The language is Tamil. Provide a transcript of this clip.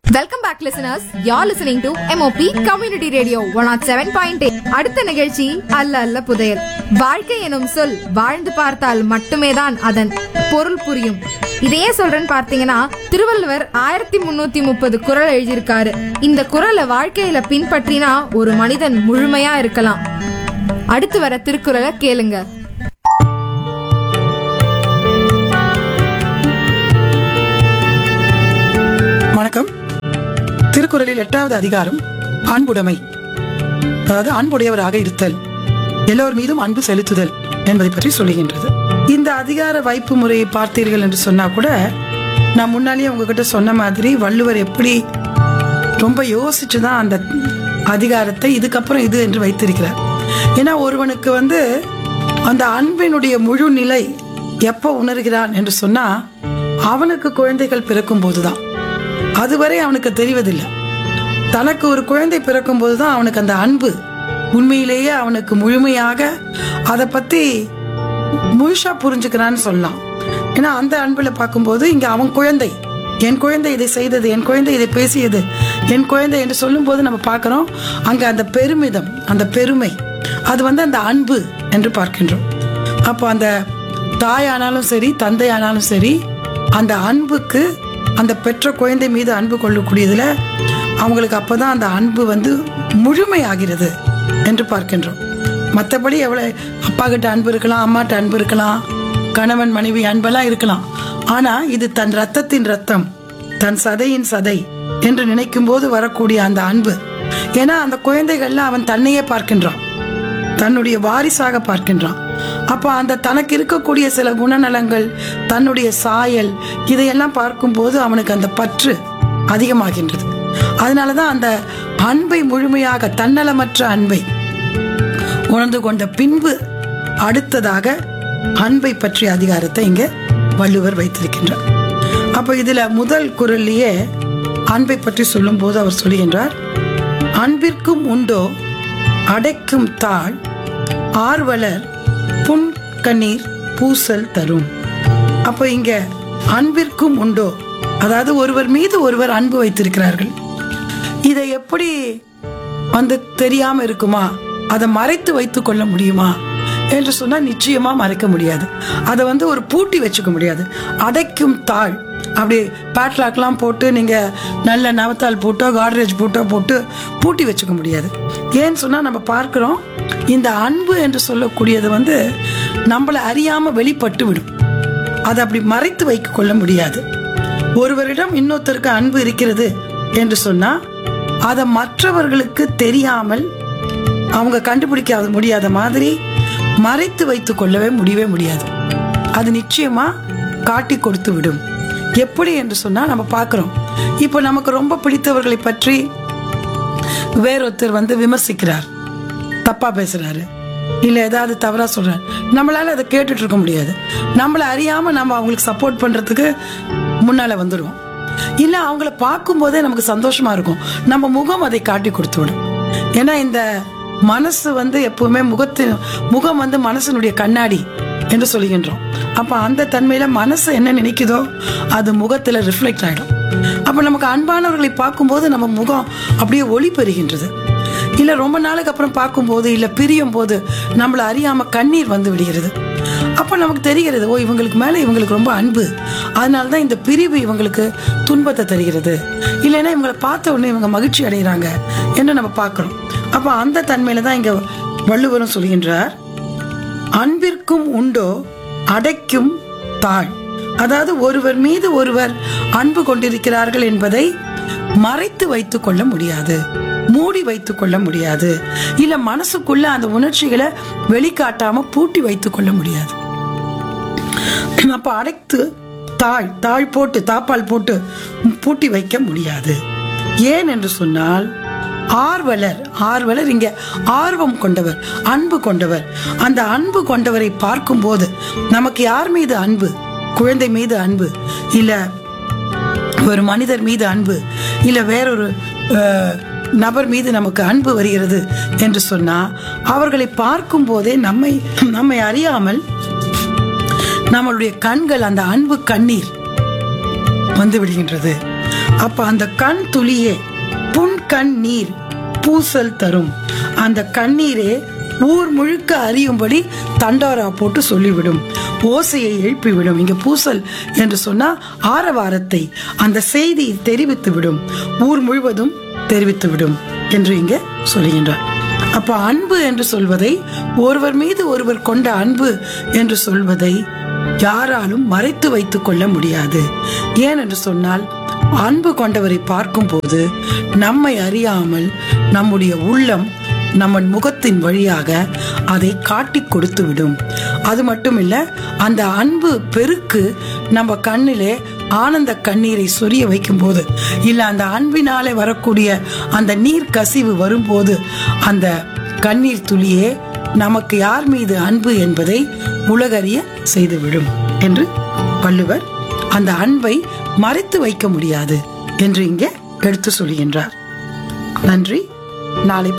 welcome back listeners you're listening to MOP community radio one nought seven point அடுத்த நிகழ்ச்சி அல்ல அல்ல புதையல் வாழ்க்கை எனும் சொல் வாழ்ந்து பார்த்தால் மட்டுமே தான் அதன் பொருள் புரியும் இதையே சொல்றேன்னு பார்த்தீங்கன்னா திருவள்ளுவர் ஆயிரத்தி முன்னூத்தி முப்பது குறள் எழுதியிருக்காரு இந்த குறளை வாழ்க்கையில பின்பற்றினா ஒரு மனிதன் முழுமையா இருக்கலாம் அடுத்து வர திருக்குறளை கேளுங்க வணக்கம் திருக்குறளில் எட்டாவது அதிகாரம் அன்புடைமை அதாவது அன்புடையவராக இருத்தல் எல்லோர் மீதும் அன்பு செலுத்துதல் என்பதை பற்றி சொல்லுகின்றது இந்த அதிகார வைப்பு முறையை பார்த்தீர்கள் என்று சொன்னா கூட நான் முன்னாலேயே உங்ககிட்ட சொன்ன மாதிரி வள்ளுவர் எப்படி ரொம்ப யோசிச்சு தான் அந்த அதிகாரத்தை இதுக்கப்புறம் இது என்று வைத்திருக்கிறார் ஏன்னா ஒருவனுக்கு வந்து அந்த அன்பினுடைய முழு நிலை எப்போ உணர்கிறான் என்று சொன்னா அவனுக்கு குழந்தைகள் பிறக்கும் போதுதான் அதுவரை அவனுக்கு தெரிவதில்லை தனக்கு ஒரு குழந்தை பிறக்கும் போதுதான் அவனுக்கு அந்த அன்பு உண்மையிலேயே அவனுக்கு முழுமையாக அதை பத்தி முழுசா புரிஞ்சுக்கிறான்னு சொல்லலாம் ஏன்னா அந்த அன்புல பார்க்கும்போது இங்க அவன் குழந்தை என் குழந்தை இதை செய்தது என் குழந்தை இதை பேசியது என் குழந்தை என்று சொல்லும்போது நம்ம பார்க்கிறோம் அங்க அந்த பெருமிதம் அந்த பெருமை அது வந்து அந்த அன்பு என்று பார்க்கின்றோம் அப்போ அந்த தாயானாலும் சரி தந்தையானாலும் சரி அந்த அன்புக்கு அந்த பெற்ற குழந்தை மீது அன்பு கொள்ளக்கூடியதுல அவங்களுக்கு அப்பதான் அந்த அன்பு வந்து முழுமையாகிறது என்று பார்க்கின்றோம் மற்றபடி எவ்வளவு அப்பா கிட்ட அன்பு இருக்கலாம் அம்மாட்ட அன்பு இருக்கலாம் கணவன் மனைவி அன்பெல்லாம் இருக்கலாம் ஆனா இது தன் ரத்தத்தின் ரத்தம் தன் சதையின் சதை என்று நினைக்கும் போது வரக்கூடிய அந்த அன்பு ஏன்னா அந்த குழந்தைகள்ல அவன் தன்னையே பார்க்கின்றான் தன்னுடைய வாரிசாக பார்க்கின்றான் அப்ப அந்த தனக்கு இருக்கக்கூடிய சில குணநலங்கள் தன்னுடைய சாயல் இதையெல்லாம் பார்க்கும்போது அவனுக்கு அந்த பற்று அதிகமாகின்றது அதனாலதான் அந்த அன்பை முழுமையாக தன்னலமற்ற அன்பை உணர்ந்து கொண்ட பின்பு அடுத்ததாக அன்பை பற்றிய அதிகாரத்தை இங்க வள்ளுவர் வைத்திருக்கின்றார் அப்ப இதுல முதல் குரல்லையே அன்பை பற்றி சொல்லும்போது அவர் சொல்லுகின்றார் அன்பிற்கும் உண்டோ அடைக்கும் தாழ் ஆர்வலர் புன் கண்ணீர் பூசல் தரும் அப்ப இங்க அன்பிற்கும் உண்டோ அதாவது ஒருவர் மீது ஒருவர் அன்பு வைத்திருக்கிறார்கள் இதை எப்படி வந்து தெரியாம இருக்குமா அதை மறைத்து வைத்துக் கொள்ள முடியுமா என்று சொன்னா நிச்சயமா மறைக்க முடியாது அதை வந்து ஒரு பூட்டி வச்சுக்க முடியாது அடைக்கும் தாழ் அப்படி பேட்லாக்லாம் போட்டு நீங்க நல்ல நவத்தால் போட்டோ காட்ரேஜ் போட்டோ போட்டு பூட்டி வச்சுக்க முடியாது ஏன்னு சொன்னா நம்ம பார்க்கிறோம் இந்த அன்பு என்று சொல்லக்கூடியது வந்து நம்மளை அறியாம வெளிப்பட்டு விடும் அதை அப்படி மறைத்து வைக்க கொள்ள முடியாது ஒருவரிடம் இன்னொருத்தருக்கு அன்பு இருக்கிறது என்று சொன்னா அதை மற்றவர்களுக்கு தெரியாமல் அவங்க கண்டுபிடிக்க முடியாத மாதிரி மறைத்து வைத்துக் கொள்ளவே முடியவே முடியாது அது நிச்சயமா காட்டி கொடுத்து விடும் எப்படி என்று சொன்னா நம்ம பார்க்கிறோம் இப்போ நமக்கு ரொம்ப பிடித்தவர்களை பற்றி வேறொருத்தர் வந்து விமர்சிக்கிறார் தப்பா பேசுறாரு இல்ல ஏதாவது தவறா சொல்றாரு நம்மளால அதை கேட்டுட்டு இருக்க முடியாது நம்மள அறியாம நம்ம அவங்களுக்கு சப்போர்ட் பண்றதுக்கு முன்னால வந்துடுவோம் இல்ல அவங்கள பார்க்கும் போதே நமக்கு சந்தோஷமா இருக்கும் நம்ம முகம் அதை காட்டி கொடுத்து விடும் ஏன்னா இந்த மனசு வந்து எப்பவுமே முகத்து முகம் வந்து மனசனுடைய கண்ணாடி என்று சொல்லுகின்றோம் அப்ப அந்த தன்மையில மனசு என்ன நினைக்குதோ அது முகத்துல ரிஃப்ளெக்ட் ஆயிடும் அப்ப நமக்கு அன்பானவர்களை பார்க்கும்போது நம்ம முகம் அப்படியே ஒளி பெறுகின்றது இல்ல ரொம்ப நாளுக்கு அப்புறம் பார்க்கும்போது இல்ல பிரியும் போது நம்மள அறியாம கண்ணீர் வந்து விடுகிறது அப்ப நமக்கு தெரிகிறது ஓ இவங்களுக்கு மேல இவங்களுக்கு ரொம்ப அன்பு அதனாலதான் இந்த பிரிவு இவங்களுக்கு துன்பத்தை தருகிறது இல்லைன்னா இவங்களை பார்த்த உடனே இவங்க மகிழ்ச்சி அடைகிறாங்க என்று நம்ம பார்க்கிறோம் அப்ப அந்த தன்மையில தான் இங்க வள்ளுவரும் சொல்கின்றார் அன்பிற்கும் உண்டோ அடைக்கும் தாழ் அதாவது ஒருவர் மீது ஒருவர் அன்பு கொண்டிருக்கிறார்கள் என்பதை மறைத்து வைத்துக் கொள்ள முடியாது மூடி வைத்துக் கொள்ள முடியாது இல்ல மனசுக்குள்ள அந்த உணர்ச்சிகளை வெளிக்காட்டாம பூட்டி வைத்துக் கொள்ள முடியாது அப்ப அடைத்து தாழ் தாழ் போட்டு தாப்பால் போட்டு பூட்டி வைக்க முடியாது ஏன் என்று சொன்னால் ஆர்வலர் ஆர்வலர் இங்க ஆர்வம் கொண்டவர் அன்பு கொண்டவர் அந்த அன்பு கொண்டவரை பார்க்கும்போது நமக்கு யார் மீது அன்பு குழந்தை மீது அன்பு இல்ல ஒரு மனிதர் மீது அன்பு இல்ல வேறொரு அஹ், நபர் மீது நமக்கு அன்பு வருகிறது என்று சொன்னா அவர்களை பார்க்கும் போதே நம்மை நம்மை அறியாமல் நம்மளுடைய கண்கள் அந்த அன்பு கண்ணீர் வந்து விடுகின்றது அப்ப அந்த கண் துளியே புன் கண் நீர் பூசல் தரும் அந்த கண்ணீரே ஊர் முழுக்க அறியும்படி தண்டோரா போட்டு சொல்லிவிடும் ஓசையை எழுப்பிவிடும் இங்க பூசல் என்று சொன்னா ஆரவாரத்தை அந்த செய்தி தெரிவித்து விடும் ஊர் முழுவதும் தெரிவித்து விடும் என்று இங்க சொல்லுகின்றார் அப்ப அன்பு என்று சொல்வதை ஒருவர் மீது ஒருவர் கொண்ட அன்பு என்று சொல்வதை யாராலும் மறைத்து வைத்துக் கொள்ள முடியாது ஏன் என்று சொன்னால் அன்பு கொண்டவரை பார்க்கும் போது நம்மை அறியாமல் நம்முடைய உள்ளம் நம்ம முகத்தின் வழியாக அதை காட்டி கொடுத்து விடும் அது மட்டும் இல்ல அந்த அன்பு பெருக்கு நம்ம கண்ணிலே ஆனந்த கண்ணீரை சொரிய வைக்கும் போது இல்ல அந்த அன்பினாலே வரக்கூடிய அந்த நீர் கசிவு வரும்போது அந்த கண்ணீர் துளியே நமக்கு யார் மீது அன்பு என்பதை உலகறிய செய்துவிடும் என்று வள்ளுவர் அந்த அன்பை மறைத்து வைக்க முடியாது என்று இங்கே எடுத்து சொல்கின்றார் நன்றி நாளை